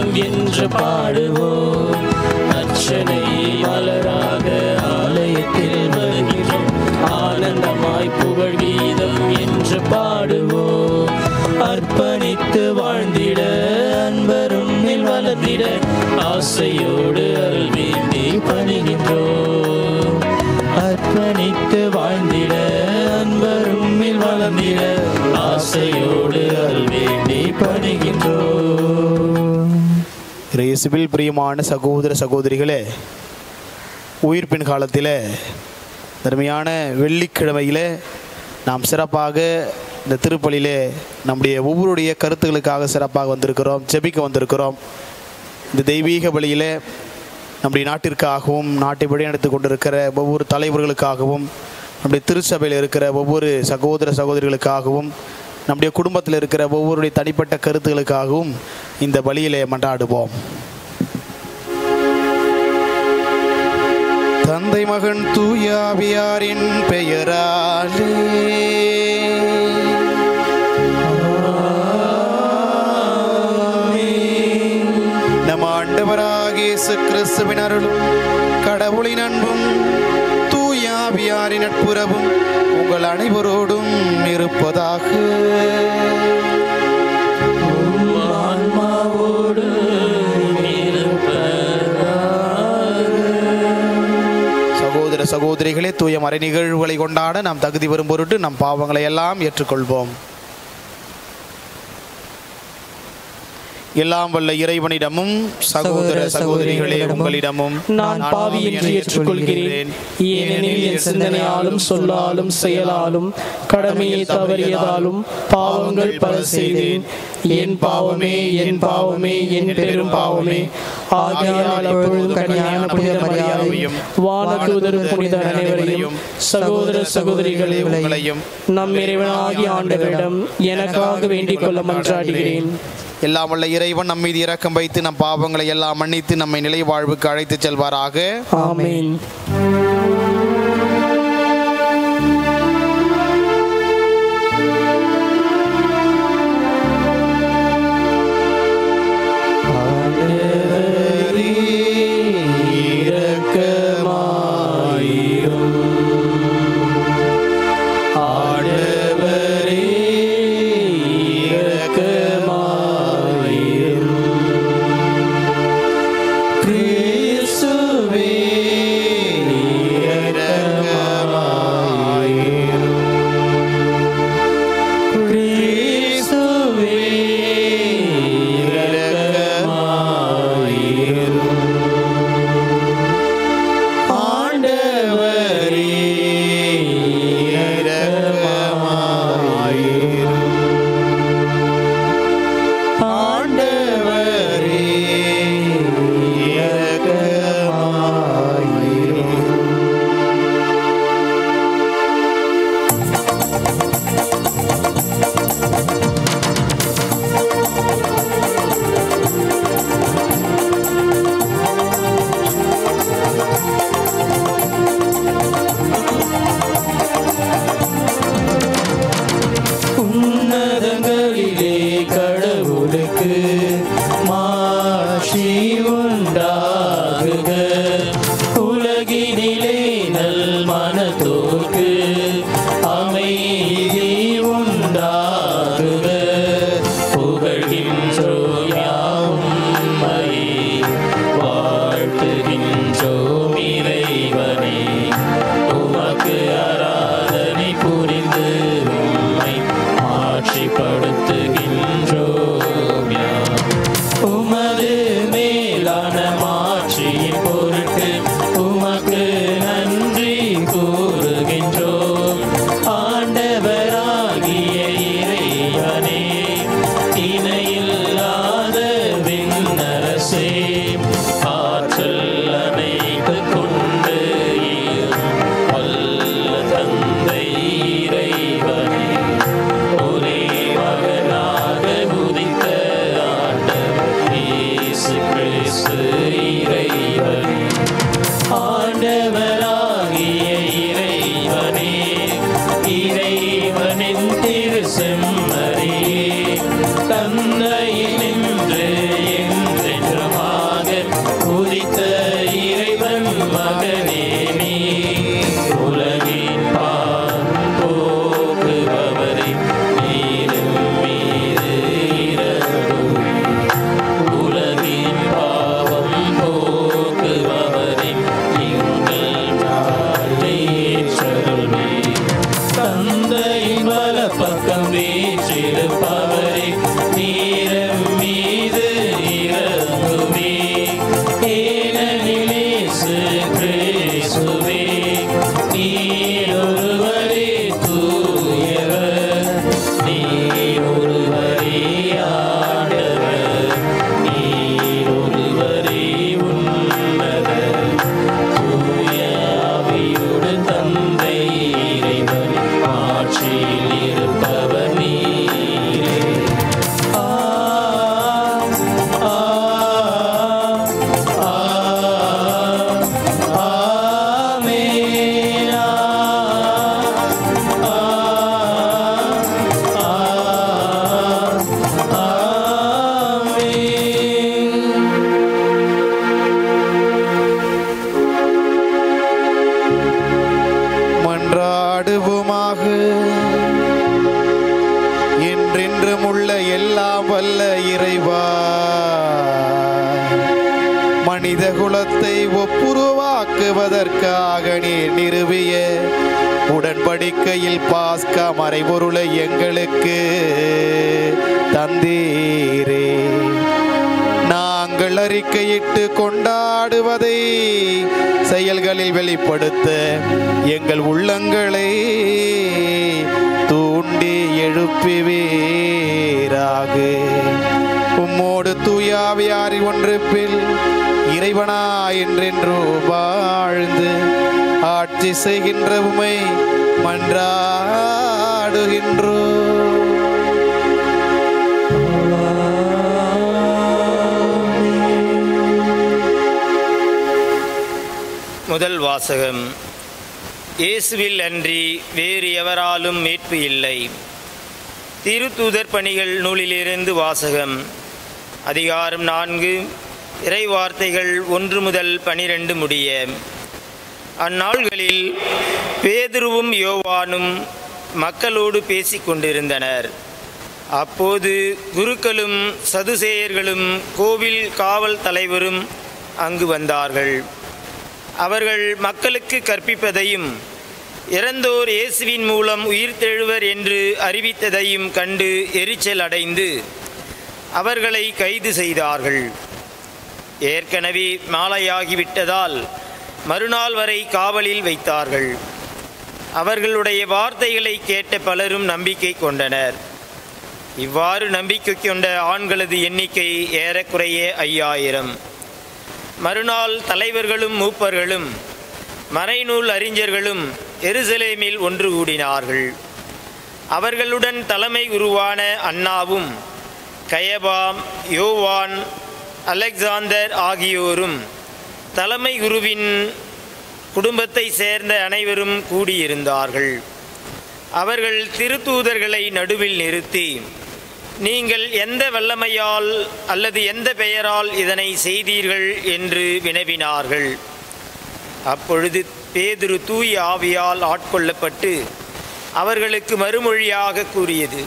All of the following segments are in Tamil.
கீதம் என்று பாடுவோம் அர்ச்சனை மலராக ஆலயத்தில் வருகிறோம் ஆனந்தமாய் புகழ் கீதம் என்று பாடுவோம் அர்ப்பணித்து வாழ்ந்திட அன்பரும் வளர்ந்திட ஆசையோடு அருள் வேண்டி பணிகின்றோம் அர்ப்பணித்து வாழ்ந்திட அன்பரும் வளர்ந்திட ஆசையோடு அருள் வேண்டி பணிகின்றோம் இயேசுவில் பிரியமான சகோதர சகோதரிகளே உயிர்ப்பின் காலத்தில் தர்மையான வெள்ளிக்கிழமையில் நாம் சிறப்பாக இந்த திருப்பலியிலே நம்முடைய ஒவ்வொருடைய கருத்துக்களுக்காக சிறப்பாக வந்திருக்கிறோம் ஜெபிக்க வந்திருக்கிறோம் இந்த தெய்வீக பலியிலே நம்முடைய நாட்டிற்காகவும் நாட்டை வழிநடத்தி கொண்டிருக்கிற ஒவ்வொரு தலைவர்களுக்காகவும் நம்முடைய திருச்சபையில் இருக்கிற ஒவ்வொரு சகோதர சகோதரிகளுக்காகவும் நம்முடைய குடும்பத்தில் இருக்கிற ஒவ்வொருடைய தனிப்பட்ட கருத்துக்களுக்காகவும் இந்த பலியிலே மன்றாடுவோம் தந்தை மகன் தூயாவியாரின் பெயராலே நம் ஆண்டவராகிய இயேசு கிறிஸ்துவின் அருளும் கடவுளின் அன்பும் தூயாவியாரின் நட்புறவும் உங்கள் அனைவரோடும் இருப்பதாக ஆன்மாவோடு சகோதர சகோதரிகளே தூய மறை நிகழ்வுகளை கொண்டாட நாம் தகுதி வரும் பொருட்டு நம் பாவங்களை எல்லாம் ஏற்றுக்கொள்வோம் எல்லாம் வல்ல இறைவனிடமும் சகோதர சகோதரிகளே உங்களிடமும் நான் பாவி என்று ஏற்றுக்கொள்கிறேன் ஏனெனில் என் சிந்தனையாலும் சொல்லாலும் செயலாலும் கடமையை தவறியதாலும் பாவங்கள் பல செய்தேன் என் பாவமே என் பாவமே என் பெரும் பாவமே ஆகையால் அப்பொழுதும் கன்னியான புனித மரியாதையும் வானதூதர் புனித அனைவரையும் சகோதர சகோதரிகளே உங்களையும் நம் இறைவனாகிய ஆண்டவரிடம் எனக்காக வேண்டிக் கொள்ள மன்றாடுகிறேன் எல்லாம் வல்ல இறைவன் நம் மீது இரக்கம் வைத்து நம் பாவங்களை எல்லாம் மன்னித்து நம்மை நிலை வாழ்வுக்கு அழைத்துச் செல்வாராக ஆமென் ஆண்டவரே இரக்கமாயிரும் கிறிஸ்துவே கிறிஸ்துவே ஆண்டவரே ஆண்டவரே உன்னதங்களிலே கடவுளுக்கு மாட்சி உண்டாகுக உலகினிலே நல் மனத்தோர்க்கு அமைதி உண்டாகுக புகழ்கின்றோம் யாவும்மையே வாழ்த்துகின்றோம் இறைவனே உமக்கு ஆராதனை புரிந்து உம்மை ஆட்சிப்படுத்துகின்றோம் யாம். உமது மேலான மாட்சியின் பொருட்டு உமக்கு நன்றி கூறுகின்றோம் ஆண்டவராகிய இறைவனே இணையில்லாத விண்ணரசே ஆற்றல் அனைத்து கொண்டு வல்ல தந்தை இறைவனே ஒரே மகனாக உதித்த ஆண்டவர் இயேசு கிறிஸ்து இறைவனே ஆண்டவராகிய இறைவனே இறைவனின் திரு செம்மறியே தந்தையினின்று என்றென்று இருப்பவரே நீரம் மீது இறங்குமே ஏனெனிலேசு கிறிஸ்துவே நீர் ஒருவரே தூயவர் நீர் ஒருவரே ஆண்டவர் நீர் ஒருவரே உன்னதர் தூய ஆவியுடன் தந்தை இறைவன் ஆட்சியில் இருப்பவர் நீரே ஆ ஆ ஆ ஆமென் ஆ ஆ ஆமென் மன்றாடுவோமாக என்றென்றும் உள்ள எல்லாம் வல்ல இறைவா மனித குலத்தை ஒப்புருவாக்குவதற்காக நீர் நிறுவிய உடன்படிக்கையில் பாஸ்கா மறைபொருளை எங்களுக்கு தந்தீரே நாங்கள் அறிக்கையிட்டு கொண்டாடுவதை செயல்களில் வெளிப்படுத்த எங்கள் உள்ளங்களை தூண்டி எழுப்புவீராக உம்மோடு தூயாவியாரி ஒன்றுப்பில் இறைவனா என்றென்று வாழ்ந்து ஆட்சி செய்கின்ற உமை மன்றாடுகின்றோ முதல் வாசகம் இயேசுவில் அன்றி வேறு எவராலும் மீட்பு இல்லை திருத்தூதர் பணிகள் நூலிலிருந்து வாசகம் அதிகாரம் நான்கு இறை வார்த்தைகள் ஒன்று முதல் பனிரெண்டு முடிய அந்நாள்களில் பேதுருவும் யோவானும் மக்களோடு பேசிக் கொண்டிருந்தனர் அப்போது குருக்களும் சதுசேயர்களும் கோவில் காவல் தலைவரும் அங்கு வந்தார்கள் அவர்கள் மக்களுக்கு கற்பிப்பதையும் இறந்தோர் இயேசுவின் மூலம் உயிர்த்தெழுவர் என்று அறிவித்ததையும் கண்டு எரிச்சல் அடைந்து அவர்களை கைது செய்தார்கள் ஏற்கனவே மாலையாகிவிட்டதால் மறுநாள் வரை காவலில் வைத்தார்கள் அவர்களுடைய வார்த்தைகளை கேட்ட பலரும் நம்பிக்கை கொண்டனர் இவ்வாறு நம்பிக்கை கொண்ட ஆண்களது எண்ணிக்கை ஏறக்குறைய ஐயாயிரம் மறுநாள் தலைவர்களும் மூப்பர்களும் மறைநூல் அறிஞர்களும் எருசலேமில் ஒன்று கூடினார்கள் அவர்களுடன் தலைமை உருவான அண்ணாவும் கயபாம் யோவான் அலெக்சாந்தர் ஆகியோரும் தலைமை குருவின் குடும்பத்தை சேர்ந்த அனைவரும் கூடியிருந்தார்கள் அவர்கள் திருத்தூதர்களை நடுவில் நிறுத்தி நீங்கள் எந்த வல்லமையால் அல்லது எந்த பெயரால் இதனை செய்தீர்கள் என்று வினவினார்கள் அப்பொழுது பேதுரு தூய ஆவியால் ஆட்கொள்ளப்பட்டு அவர்களுக்கு மறுமொழியாக கூறியது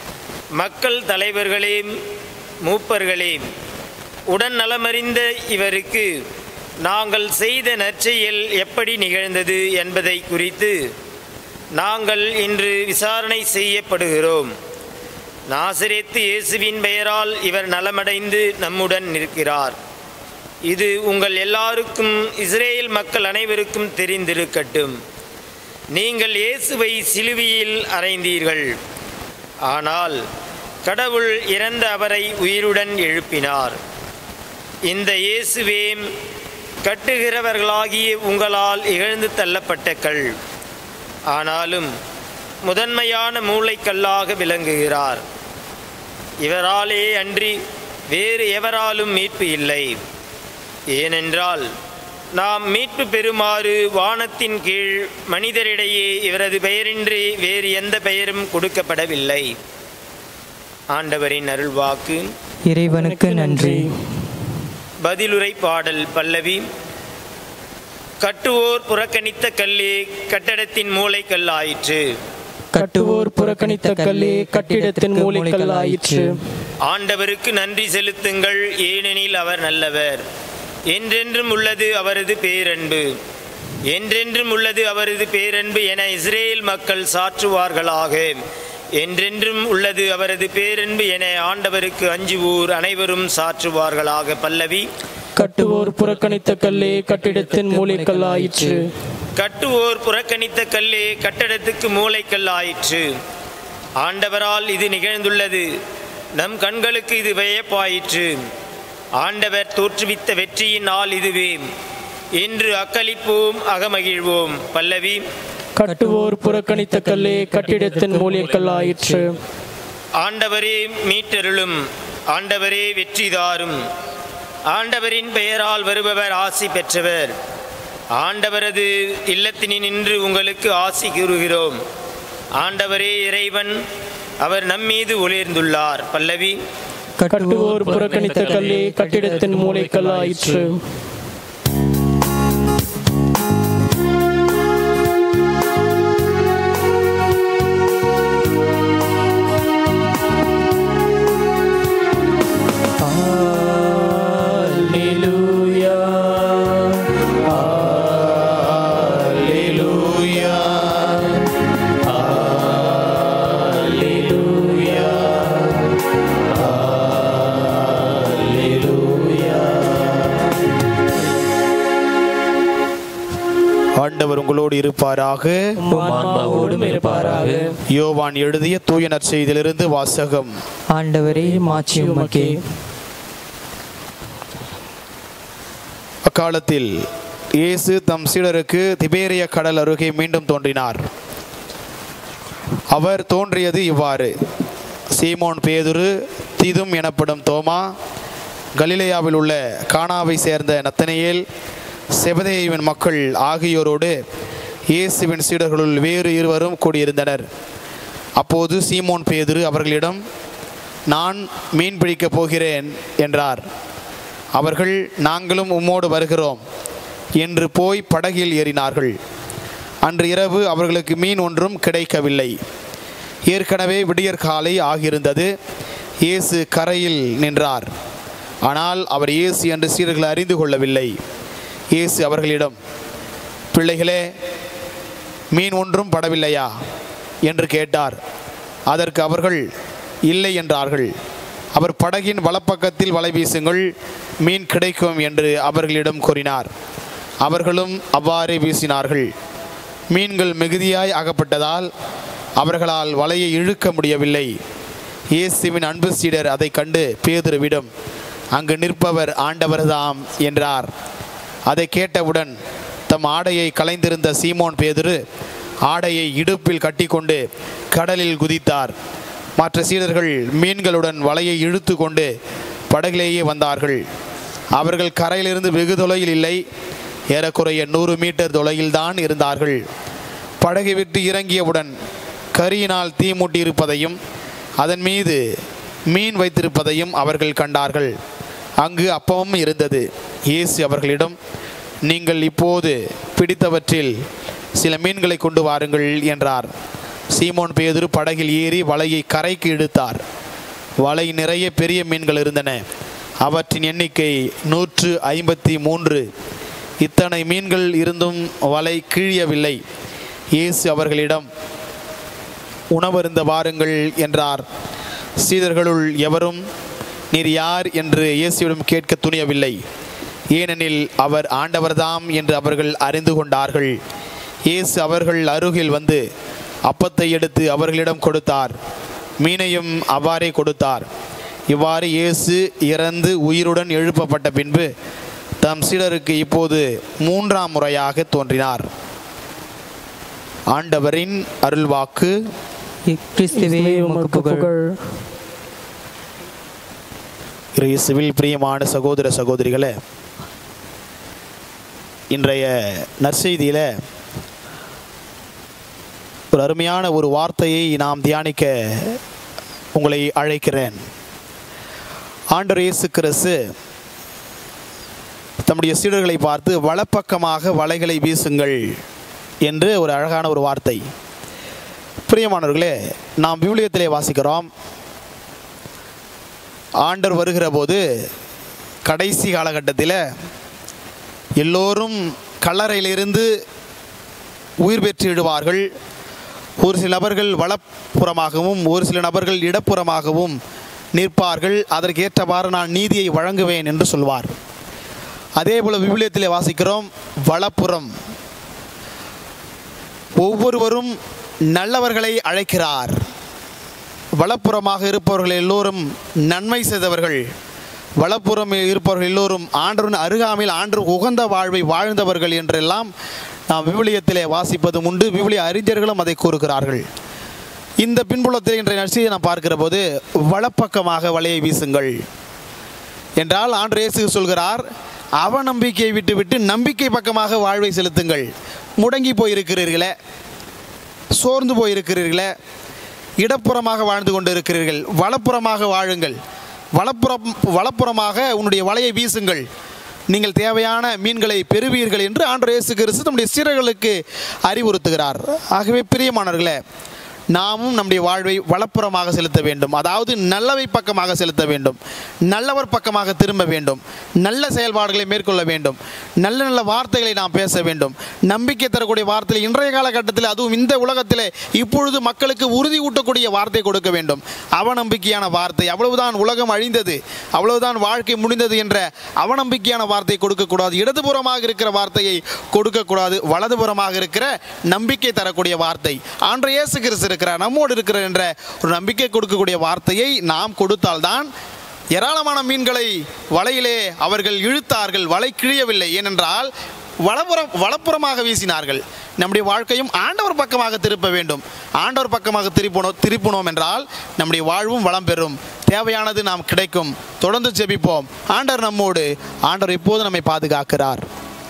மக்கள் தலைவர்களே மூப்பர்களே உடன் நலமறிந்த இவருக்கு நாங்கள் செய்த நற்செயல் எப்படி நிகழ்ந்தது என்பதை குறித்து நாங்கள் இன்று விசாரணை செய்யப்படுகிறோம் நாசரேத்து இயேசுவின் பெயரால் இவர் நலமடைந்து நம்முடன் நிற்கிறார் இது உங்கள் எல்லாருக்கும் இஸ்ரேல் மக்கள் அனைவருக்கும் தெரிந்திருக்கட்டும் நீங்கள் இயேசுவை சிலுவையில் அறைந்தீர்கள் ஆனால் கடவுள் இறந்த அவரை உயிருடன் எழுப்பினார் இந்த இயேசுவே கட்டுகிறவர்களாகிய உங்களால் இகழ்ந்து தள்ளப்பட்ட கல் ஆனாலும் முதன்மையான மூளைக்கல்லாக விளங்குகிறார் இவராலே அன்றி வேறு எவராலும் மீட்பு இல்லை ஏனென்றால் நாம் மீட்பு பெறுமாறு வானத்தின் கீழ் மனிதரிடையே இவரது பெயரின்றி வேறு எந்த பெயரும் கொடுக்கப்படவில்லை ஆண்டவரின் அருள்வாக்கு இறைவனுக்கு நன்றி பதிலுரை பாடல் பல்லவி கட்டுவோர் புறக்கணித்த கல்லே கட்டடத்தின் மூளைக்கல்லாயிற்று கட்டுவோர் புறக்கணித்த கல்லே கட்டிடத்தின் மூலைக்கல்லாயிற்று ஆண்டவருக்கு நன்றி செலுத்துங்கள் ஏனெனில் அவர் நல்லவர் என்றென்றும் உள்ளது அவரது பேரன்பு என்றென்றும் உள்ளது அவரது பேரன்பு என இஸ்ரேல் மக்கள் சாற்றுவார்களாக என்றென்றும் உள்ளது அவரது பேரன்பு என ஆண்டவருக்கு அஞ்சுவோர் அனைவரும் சாற்றுவார்களாக பல்லவி கட்டுவோர் புறக்கணித்த கல்லே கட்டிடத்தின் மூலைக்கல்லாயிற்று கட்டுவோர் புறக்கணித்த கல்லே கட்டடத்துக்கு மூளைக்கல் ஆயிற்று ஆண்டவரால் இது நிகழ்ந்துள்ளது நம் கண்களுக்கு இது வியப்பாயிற்று ஆண்டவர் தோற்றுவித்த வெற்றியின் நாள் இதுவே இன்று அக்களிப்போம் அகமகிழ்வோம் பல்லவி கட்டுவோர் புறக்கணித்த கல்லே கட்டிடத்தின் மூலைக்கல்லாயிற்று ஆண்டவரே மீட்டருளும் ஆண்டவரே வெற்றிதாரும் ஆண்டவரின் பெயரால் வருபவர் ஆசி பெற்றவர் ஆண்டவரது இல்லத்தினின்று உங்களுக்கு ஆசி கூறுகிறோம் ஆண்டவரே இறைவன் அவர் நம்மீது ஒளிர்ந்துள்ளார் பல்லவி கட்டுவோர் புறக்கணித்த கல்லே கட்டிடத்தின் மூலைக்கல்லாயிற்று Alleluia. Alleluia. Alleluia. ஆண்டவர் உங்களோடு இருப்பாராக உம் ஆன்மாவோடும் இருப்பாராக யோவான் எழுதிய தூய நற்செய்தியிலிருந்து வாசகம் ஆண்டவரே மாட்சி உமக்கே அக்காலத்தில் இயேசு தம் சீடருக்கு திபேரிய கடல் அருகே மீண்டும் தோன்றினார் அவர் தோன்றியது இவ்வாறு சீமோன் பேதுரு தீதும் எனப்படும் தோமா கலிலேயாவில் உள்ள கானாவை சேர்ந்த நத்தனையேல் செபதேயுவின் மக்கள் ஆகியோரோடு இயேசுவின் சீடர்களுள் வேறு இருவரும் கூடியிருந்தனர் அப்போது சீமோன் பேதுரு அவர்களிடம் நான் மீன் பிடிக்கப் போகிறேன் என்றார் அவர்கள் நாங்களும் உம்மோடு வருகிறோம் என்று போய் படகில் ஏறினார்கள் அன்று இரவு அவர்களுக்கு மீன் ஒன்றும் கிடைக்கவில்லை ஏற்கனவே விடியற்காலை ஆகியிருந்தது இயேசு கரையில் நின்றார் ஆனால் அவர் இயேசு என்று சீடர்கள் அறிந்து கொள்ளவில்லை இயேசு அவர்களிடம் பிள்ளைகளே மீன் ஒன்றும் படவில்லையா என்று கேட்டார் அதற்கு அவர்கள் இல்லை என்றார்கள் அவர் படகின் வலப்பக்கத்தில் வலை வீசுங்கள் மீன் கிடைக்கும் என்று அவர்களிடம் கூறினார் அவர்களும் அவ்வாறே வீசினார்கள் மீன்கள் மிகுதியாய் அகப்பட்டதால் அவர்களால் வலையை இழுக்க முடியவில்லை இயேசுவின் அன்பு சீடர் அதை கண்டு பேதுருவிடம் அங்கு நிற்பவர் ஆண்டவர்தாம் என்றார் அதை கேட்டவுடன் தம் ஆடையை கலைந்திருந்த சீமோன் பேதுரு ஆடையை இடுப்பில் கட்டிக்கொண்டு கடலில் குதித்தார் மற்ற சீடர்கள் மீன்களுடன் வலையை இழுத்து கொண்டு படகிலேயே வந்தார்கள் அவர்கள் கரையிலிருந்து வெகு தொலையில் இல்லை ஏறக்குறைய நூறு மீட்டர் தொலையில்தான் இருந்தார்கள் படகை விட்டு இறங்கியவுடன் கரியினால் தீ மூட்டியிருப்பதையும் அதன் மீது மீன் வைத்திருப்பதையும் அவர்கள் கண்டார்கள் அங்கு அப்பமும் இருந்தது இயேசு அவர்களிடம் நீங்கள் இப்போது பிடித்தவற்றில் சில மீன்களை கொண்டு வாருங்கள் என்றார் சீமோன் பேதுரு படகில் ஏறி வலையை கரைக்கு இழுத்தார் வலை நிறைய பெரிய மீன்கள் இருந்தன அவற்றின் எண்ணிக்கை நூற்று ஐம்பத்தி மூன்று இத்தனை மீன்கள் இருந்தும் வலை கிழியவில்லை இயேசு அவர்களிடம் உணவருந்த வாருங்கள் என்றார் சீடர்களுள் எவரும் நீர் யார் என்று இயேசுவிடம் கேட்க துணியவில்லை ஏனெனில் அவர் ஆண்டவர்தாம் என்று அவர்கள் அறிந்து கொண்டார்கள் இயேசு அவர்கள் அருகில் வந்து அப்பத்தை எடுத்து அவர்களிடம் கொடுத்தார் மீனையும் அவ்வாறே கொடுத்தார் இவ்வாறு இயேசு இறந்து உயிருடன் எழுப்பப்பட்ட பின்பு தம் சீடருக்கு இப்போது மூன்றாம் முறையாக தோன்றினார் ஆண்டவரின் அருள்வாக்கு கிறிஸ்துவே உமக்கு புகழ் இயேசுவில் பிரியமான சகோதர சகோதரிகளே இன்றைய நற்செய்தியில் ஒரு அருமையான ஒரு வார்த்தையை நாம் தியானிக்க உங்களை அழைக்கிறேன் ஆண்டவர் இயேசு கிறிஸ்து தம்முடைய சீடர்களை பார்த்து வலப்பக்கமாக வலைகளை வீசுங்கள் என்று ஒரு அழகான ஒரு வார்த்தை பிரியமானவர்களே நாம் விவிலியத்திலே வாசிக்கிறோம் ஆண்டர் வருகிற போது கடைசி காலகட்டத்தில் எல்லோரும் கல்லறையிலிருந்து உயிர் பெற்று விடுவார்கள் ஒரு சில நபர்கள் வலப்புறமாகவும் ஒரு சில நபர்கள் இடப்புறமாகவும் நிற்பார்கள் அதற்கேற்றவாறு நான் நீதியை வழங்குவேன் என்று சொல்வார் அதே போல விவிலியத்திலே வாசிக்கிறோம் வலப்புறம் ஒவ்வொருவரும் நல்லவர்களை அழைக்கிறார் வலப்புறமாக இருப்பவர்கள் எல்லோரும் நன்மை செய்தவர்கள் வலப்புறம் இருப்பவர்கள் எல்லோரும் ஆண்டவரின் அருகாமையில் ஆண்டு உகந்த வாழ்வை வாழ்ந்தவர்கள் என்றெல்லாம் நாம் விவிலியத்திலே வாசிப்பதும் உண்டு விவிலிய அறிஞர்களும் அதை கூறுகிறார்கள் இந்த பின்புலத்தில் இன்றைய நர்சியை நாம் பார்க்கிற போது வலப்பக்கமாக வலையை வீசுங்கள் என்றால் ஆண்டு இயேசு சொல்கிறார் அவநம்பிக்கையை விட்டுவிட்டு நம்பிக்கை பக்கமாக வாழ்வை செலுத்துங்கள் முடங்கி போயிருக்கிறீர்களே சோர்ந்து போயிருக்கிறீர்களே இடப்புறமாக வாழ்ந்து கொண்டு இருக்கிறீர்கள் வலப்புறமாக வாழுங்கள் வலப்புறம் வலப்புறமாக உன்னுடைய வலையை வீசுங்கள் நீங்கள் தேவையான மீன்களை பெறுவீர்கள் என்று ஆண்டு இயேசு கிறிஸ்து நம்முடைய சீரர்களுக்கு அறிவுறுத்துகிறார் ஆகவே பிரியமானவர்களே நாமும் நம்முடைய வாழ்வை வலப்புறமாக செலுத்த வேண்டும் அதாவது நல்லவை பக்கமாக செலுத்த வேண்டும் நல்லவர் பக்கமாக திரும்ப வேண்டும் நல்ல செயல்பாடுகளை மேற்கொள்ள வேண்டும் நல்ல நல்ல வார்த்தைகளை நாம் பேச வேண்டும் நம்பிக்கை தரக்கூடிய வார்த்தைகள் இன்றைய காலகட்டத்தில் அதுவும் இந்த உலகத்தில் இப்பொழுது மக்களுக்கு உறுதி ஊட்டக்கூடிய வார்த்தை கொடுக்க வேண்டும் அவநம்பிக்கையான வார்த்தை அவ்வளவுதான் உலகம் அழிந்தது அவ்வளவுதான் வாழ்க்கை முடிந்தது என்ற அவநம்பிக்கையான வார்த்தை கொடுக்கக்கூடாது இடதுபுறமாக இருக்கிற வார்த்தையை கொடுக்கக்கூடாது வலதுபுறமாக இருக்கிற நம்பிக்கை தரக்கூடிய வார்த்தை ஆண்டு இயேசு கிறிஸ்து இருக்கிறார் நம்மோடு இருக்கிறார் என்ற ஒரு நம்பிக்கை கொடுக்கக்கூடிய வார்த்தையை நாம் கொடுத்தால்தான் ஏராளமான மீன்களை வலையிலே அவர்கள் இழுத்தார்கள் வலை கிழியவில்லை ஏனென்றால் வலப்புறம் வலப்புறமாக வீசினார்கள் நம்முடைய வாழ்க்கையும் ஆண்டவர் பக்கமாக திருப்ப வேண்டும் ஆண்டவர் பக்கமாக திருப்பினோம் திருப்பினோம் என்றால் நம்முடைய வாழ்வும் வளம் பெறும் தேவையானது நாம் கிடைக்கும் தொடர்ந்து ஜெபிப்போம் ஆண்டவர் நம்மோடு ஆண்டவர் இப்போது நம்மை பாதுகாக்கிறார்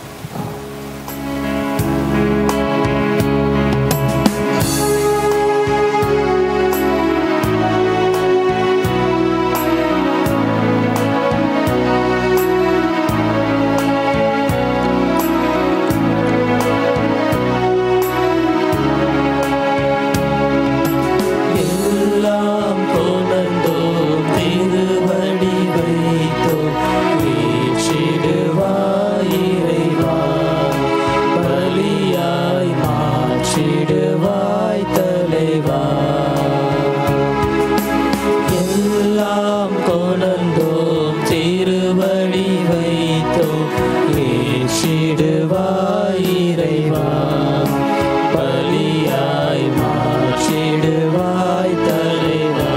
எல்லாம் கொணர்ந்தோம் திருவடி வைத்தோம் ஏற்றிடுவாய் இறைவா பலியாய் மாற்றிடுவாய் தலைவா எல்லாம் கொணர்ந்தோம் திருவடி வைத்தோம் ஏற்றிடுவாய் இறைவா பலியாய் மாற்றிடுவாய் தலைவா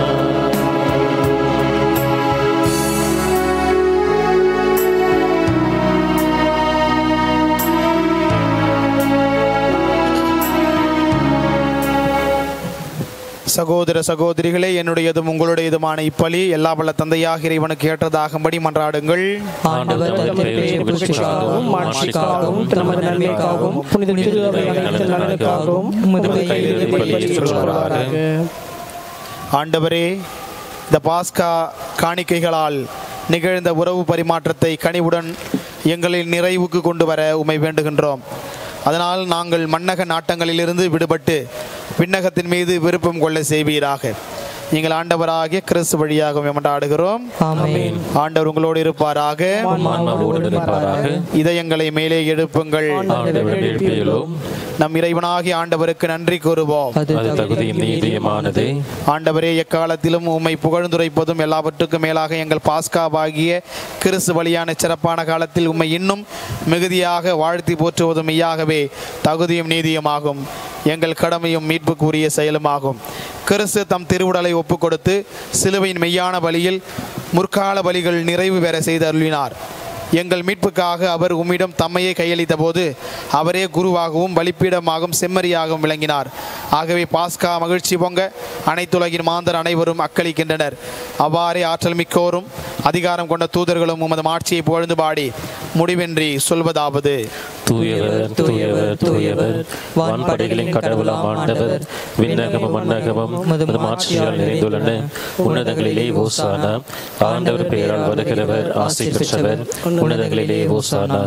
சகோதர சகோதரிகளே என்னுடையதும் உங்களுடையதுமான இப்பலி எல்லா வல்ல தந்தையாக இறைவனுக்கு ஏற்றதாகும்படி மன்றாடுங்கள் ஆண்டவர் தமது பெயர் புகழ்ச்சிக்காகவும் மாட்சிக்காகவும் நமது நன்மைக்காகவும் புனித திரு அவை அனைத்து நலனுக்காகவும் உமது கையில் பலியிடுவாராக ஆண்டவரே இந்த பாஸ்கா காணிக்கைகளால் நிகழ்ந்த உறவு பரிமாற்றத்தை கனிவுடன் எங்களில் நிறைவுக்கு கொண்டு வர உமை வேண்டுகின்றோம் அதனால் நாங்கள் மன்னக நாட்டங்களிலிருந்து விடுபட்டு விண்ணகத்தின் மீது விருப்பம் கொள்ள செய்வீராக எங்கள் ஆண்டவராகிய கிறிஸ்து வழியாக மன்றாடுகிறோம் ஆமென் ஆண்டவர் உங்களோடு இருப்பாராக ஆன்மாவோடு இருப்பாராக இதயங்களை மேலே எழுப்புங்கள் ஆண்டவர் எழுப்பியுள்ளோம் நம் இறைவனாகிய ஆண்டவருக்கு நன்றி கூறுவோம் அது அது தகுதியும் நீதியுமானது ஆண்டவரே எக்காலத்திலும் உம்மை புகழ்ந்துரைப்பதும் எல்லாவற்றுக்கும் மேலாக எங்கள் பாஸ்காவாகிய கிறிஸ்து வழியான சிறப்பான காலத்தில் உம்மை இன்னும் மிகுதியாக வாழ்த்தி போற்றுவதும் மெய்யாகவே தகுதியும் நீதியுமாகும் எங்கள் கடமையும் மீட்புக்குரிய செயலுமாகும் கிறிஸ்து தம் திருவுடலை ஒப்புக்கொடுத்து சிலுவையின் மெய்யான பலியில் முற்கால பலிகள் நிறைவு பெற செய்து அருளினார் எங்கள் மீட்புக்காக அவர் உம்மிடம் தம்மையே கையளித்த போது அவரே குருவாகவும் பலிப்பீடமாகவும் செம்மறியாகவும் விளங்கினார் ஆகவே பாஸ்கா மகிழ்ச்சி பொங்க அனைத்துலகின் மாந்தர் அனைவரும் அக்களிக்கின்றனர் அவ்வாறே ஆற்றல் மிக்கோரும் அதிகாரம் கொண்ட தூதர்களும் உமது மாட்சியை புகழ்ந்து பாடி முடிவின்றி சொல்வதாவது தூயவர் தூயவர் தூயவர் வான்படைகளின் கடவுளாம் ஆண்டவர் விண்ணகமும் மன்னகமும் உமது மாட்சியால் நிறைந்துள்ளன உன்னதங்களிலே ஓசானா ஆண்டவர் பெயரால் வருகிறவர் ஆசை பெற்றவர் உன்னதங்களிலே ஓசானா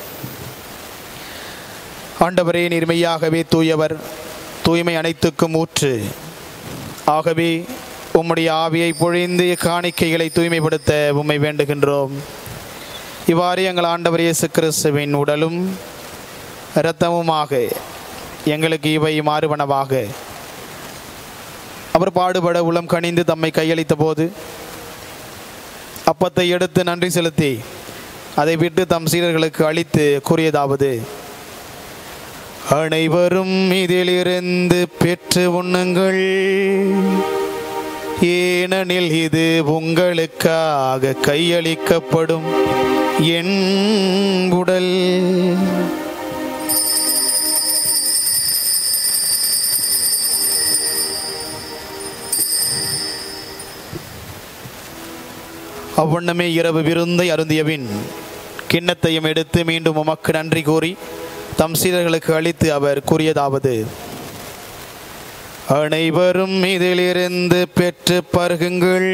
ஆண்டவரே நீர்மையாகவே தூயவர் தூய்மை அனைத்துக்கும் ஊற்று ஆகவே உம்முடைய ஆவியை பொழிந்து காணிக்கைகளை தூய்மைப்படுத்த உம்மை வேண்டுகின்றோம் இவ்வாறு எங்கள் ஆண்டவர் இயேசு கிறிஸ்துவின் உடலும் இரத்தமுமாக எங்களுக்கு இவை மாறுவனவாக அவர் பாடுபட உளம் கனிந்து தம்மை கையளித்த போது அப்பத்தை எடுத்து நன்றி செலுத்தி அதை விட்டு தம் சீடர்களுக்கு அளித்து கூறியதாவது அனைவரும் இதிலிருந்து பெற்று உண்ணுங்கள் ஏனெனில் இது உங்களுக்காக கையளிக்கப்படும் என் உடல் அவ்வண்ணமே இரவு விருந்தை அருந்தியபின் கிண்ணத்தையும் எடுத்து மீண்டும் உமக்கு நன்றி கூறி தம் சீடர்களுக்கு அளித்து அவர் கூறியதாவது அனைவரும் இதிலிருந்து பெற்று பருகுங்கள்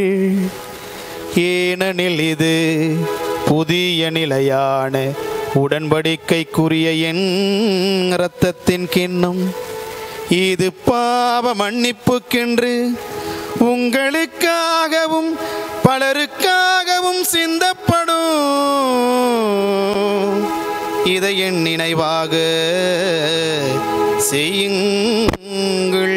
ஏனெனில் இது புதிய நிலையான உடன்படிக்கைக்குரிய என் இரத்தத்தின் கிண்ணம் இது பாவ மன்னிப்புக்கென்று உங்களுக்காகவும் பலருக்காகவும் சிந்தப்படும் இதை என் நினைவாக செய்யுங்கள்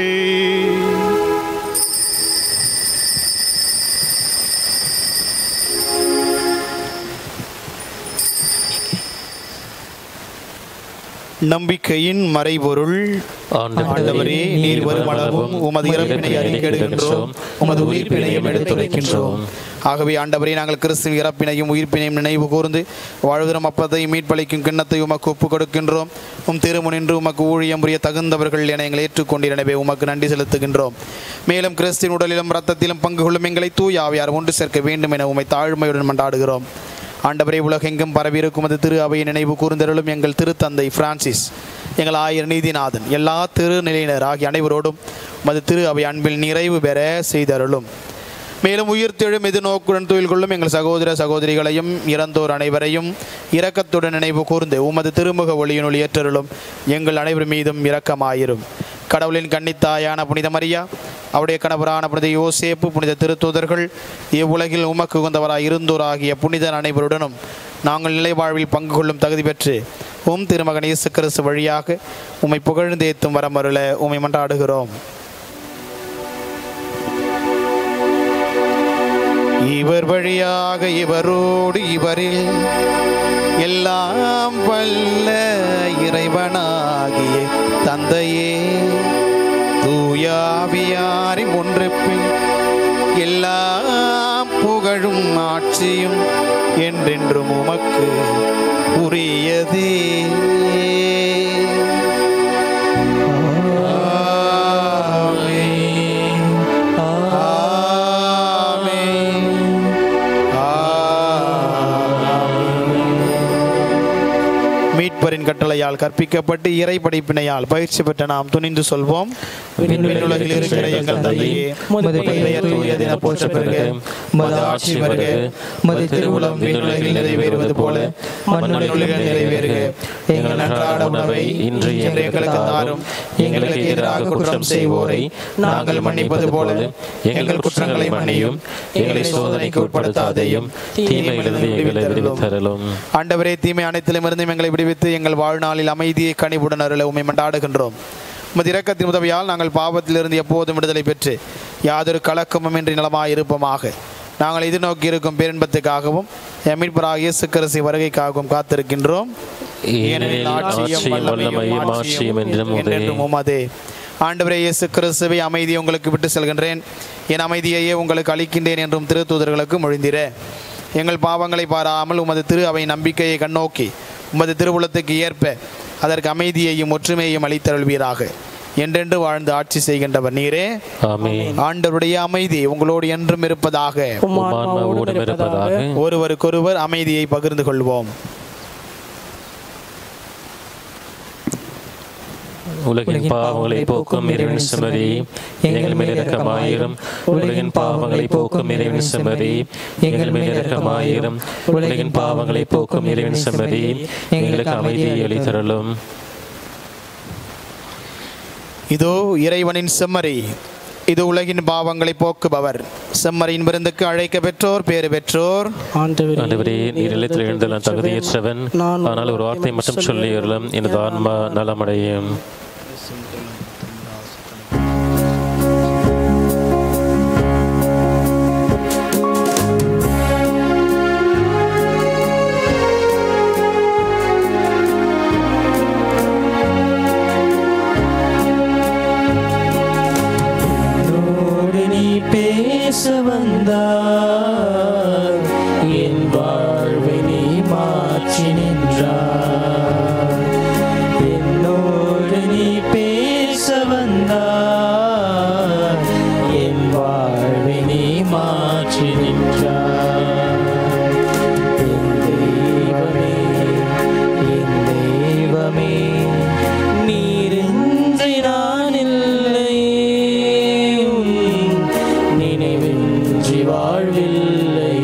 நம்பிக்கையின் மறைபொருள் ஆண்டவரே நீர் வரும் அளவும் உமது இறப்பினை அறிக்கையிடுகின்றோம் உமது உயிர்ப்பினையும் எடுத்துரைக்கின்றோம் ஆகவே ஆண்டவரே நாங்கள் கிறிஸ்துவின் இறப்பினையும் உயிர்ப்பினையும் நினைவு கூர்ந்து வாழ்விரும் அப்பத்தையும் மீட்பளிக்கும் கிண்ணத்தை உமக்கு ஒப்புக் கொடுக்கின்றோம் உம் திருமுனின்று உமக்கு ஊழியம் புரிய தகுந்தவர்கள் என எங்களை ஏற்றுக்கொண்டீர் எனவே உமக்கு நன்றி செலுத்துகின்றோம் மேலும் கிறிஸ்தின் உடலிலும் இரத்தத்திலும் பங்கு கொள்ளும் எங்களை தூய் ஆவியார் ஒன்று சேர்க்க வேண்டும் என உம்மை தாழ்மையுடன் மன்றாடுகிறோம் ஆண்டவரே உலகெங்கும் பரவியிருக்கும் அது திரு அவையை நினைவு கூர்ந்தருளும் எங்கள் திருத்தந்தை பிரான்சிஸ் எங்கள் ஆயர் நீதிநாதன் எல்லா திருநிலையினர் ஆகிய அனைவரோடும் மது திரு அவை அன்பில் நிறைவு பெற செய்தருளும் மேலும் உயிர்த்தெழும் எதிர்நோக்குடன் தொழில் கொள்ளும் எங்கள் சகோதர சகோதரிகளையும் இறந்தோர் அனைவரையும் இரக்கத்துடன் நினைவு கூர்ந்து உமது திருமுக ஒளியினுள் ஏற்றருளும் எங்கள் அனைவர் மீதும் இரக்கமாயிரும் கடவுளின் கன்னித்தாயான புனித மரியா அவருடைய கணவரான புனித யோசேப்பு புனித திருத்தூதர்கள் இவ்வுலகில் உமக்கு உகந்தவராய் இருந்தோராகிய புனிதர் அனைவருடனும் நாங்கள் நிலை வாழ்வில் பங்கு கொள்ளும் தகுதி பெற்று உம் திருமகன் இயேசு கிறிஸ்து வழியாக உம்மை புகழ்ந்தேத்தும் வரமருள உம்மை மன்றாடுகிறோம் இவர் வழியாக இவரோடு இவரில் எல்லாம் வல்ல இறைவனாகிய தந்தையே தூயாவியாரின் ஒன்றுப்பில் எல்லா புகழும் ஆட்சியும் என்றென்றும் உமக்கு உரியதே ஆமென். ஆமென். மீட்பரின் கட்டளையால் கற்பிக்கப்பட்டு இறை படிப்பினையால் பயிற்சி பெற்ற நாம் துணிந்து சொல்வோம் விண்ணுலகில் இருக்கிற எங்கள் தந்தையே உமது பெயர் தூயது என போற்ற பெறுக மது ஆட்சி வருக மது திருவுளம் விண்ணுலகில் நிறைவேறுவது போல மண்ணுலகில் நிறைவேறுக எங்கள் அன்றாட உணவை இன்று எங்களுக்கு தாரும் எங்களுக்கு எதிராக குற்றம் செய்வோரை நாங்கள் மன்னிப்பது போல எங்கள் குற்றங்களை மன்னியும் எங்களை சோதனைக்கு உட்படுத்தாதையும் தீமையிலிருந்து எங்களை விடுவித்தரலும் ஆண்டவரே தீமை அனைத்திலும் இருந்தும் எங்களை விடுவித்து எங்கள் வாழ்நாளில் அமைதியை கனிவுடன் அருள உம்மை மண்டாடுகின்றோம் உமது இரக்கத்தின் உதவியால் நாங்கள் பாவத்திலிருந்து எப்போதும் விடுதலை பெற்று யாதொரு கலக்கமும் இன்றி நலமாய் இருப்போமாக நாங்கள் எதிர்நோக்கி இருக்கும் பேரின்பத்துக்காகவும் எமிழ்பராக இயேசு கிறிஸ்து வருகைக்காகவும் காத்திருக்கின்றோம் ஏனெனில் ஆட்சியும் வல்லமையும் ஆட்சியும் என்றும் உதே என்றென்றும் உமதே ஆண்டவரே இயேசு கிறிஸ்துவை அமைதியை உங்களுக்கு விட்டு செல்கின்றேன் என் அமைதியையே உங்களுக்கு அளிக்கின்றேன் என்றும் திருத்தூதர்களுக்கு மொழிந்திர எங்கள் பாவங்களை பாராமல் உமது திரு அவை நம்பிக்கையை கண்ணோக்கி உமது திருவுளத்துக்கு ஏற்ப அதற்கு அமைதியையும் ஒற்றுமையையும் அளித்தருள்வீராக என்றென்று வாழ்ந்து ஆட்சி செய்கின்றவர் நீரே ஆமென் ஆண்டவருடைய அமைதி உங்களோடு என்றும் இருப்பதாக உம் ஆன்மாவோடும் இருப்பதாக ஒருவருக்கொருவர் அமைதியை பகிர்ந்து கொள்வோம் உலகின் பாவங்களை போக்கும் இறைவன் செம்மறி எங்கள் மேல் இரக்கமாயிரும் உலகின் பாவங்களை போக்கும் இறைவன் செம்மறி எங்கள் மேல் இரக்கமாயிரும் உலகின் பாவங்களை போக்கும் இறைவன் செம்மறி எங்களுக்கு அமைதியை அளித்தருளும் இதோ இறைவனின் செம்மறி இது உலகின் பாவங்களை போக்குபவர் செம்மறியின் விருந்துக்கு அழைக்க பெற்றோர் பேறு பெற்றோர் ஆண்டவரே ஆண்டவரே நீர் இல்லத்தில் எழுந்த நான் தகுதியற்றவன் ஆனால் ஒரு வார்த்தை மட்டும் சொல்லி அருளும் எனது ஆன்மா நலமடையும் பேச வந்தாய் என் வாழ்வை நீ மாற்றி நின்றாய் என்னோடு நீ பேச வந்தாய் என் வாழ்வை நீ மாற்றி நின்றாய் என் தெய்வமே என் தெய்வமே நீரின்றி நான் இல்லை உன் நினைவின்றி வாழ்வில்லை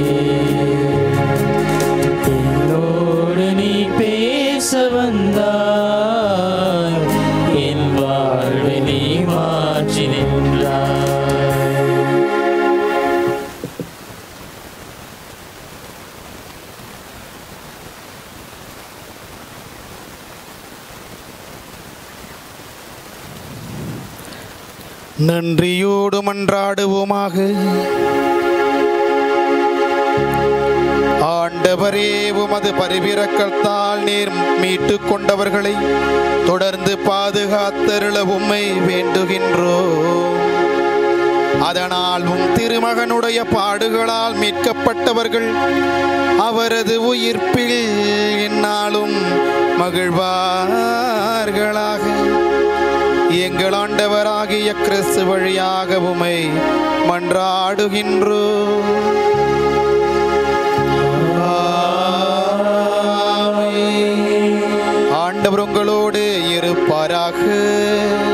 என்னோடு நீ பேச வந்தாய் என் வாழ்வை நீ மாற்றி நின்றாய் நன்றியோடு மன்றாடுவோமாக ஆண்டவரே உமது பரிவிரக்கத்தால் நீர் மீட்டு கொண்டவர்களை தொடர்ந்து பாதுகாத்தருள உம்மை வேண்டுகின்றோம் அதனால் உம் திருமகனுடைய பாடுகளால் மீட்கப்பட்டவர்கள் அவரது உயிர்ப்பில் என்னாலும் மகிழ்வார்களாக எங்கள் ஆண்டவராகிய கிறிஸ்து வழியாக உமை மன்றாடுகின்றோ ஆண்டவர் உங்களோடு இருப்பாராக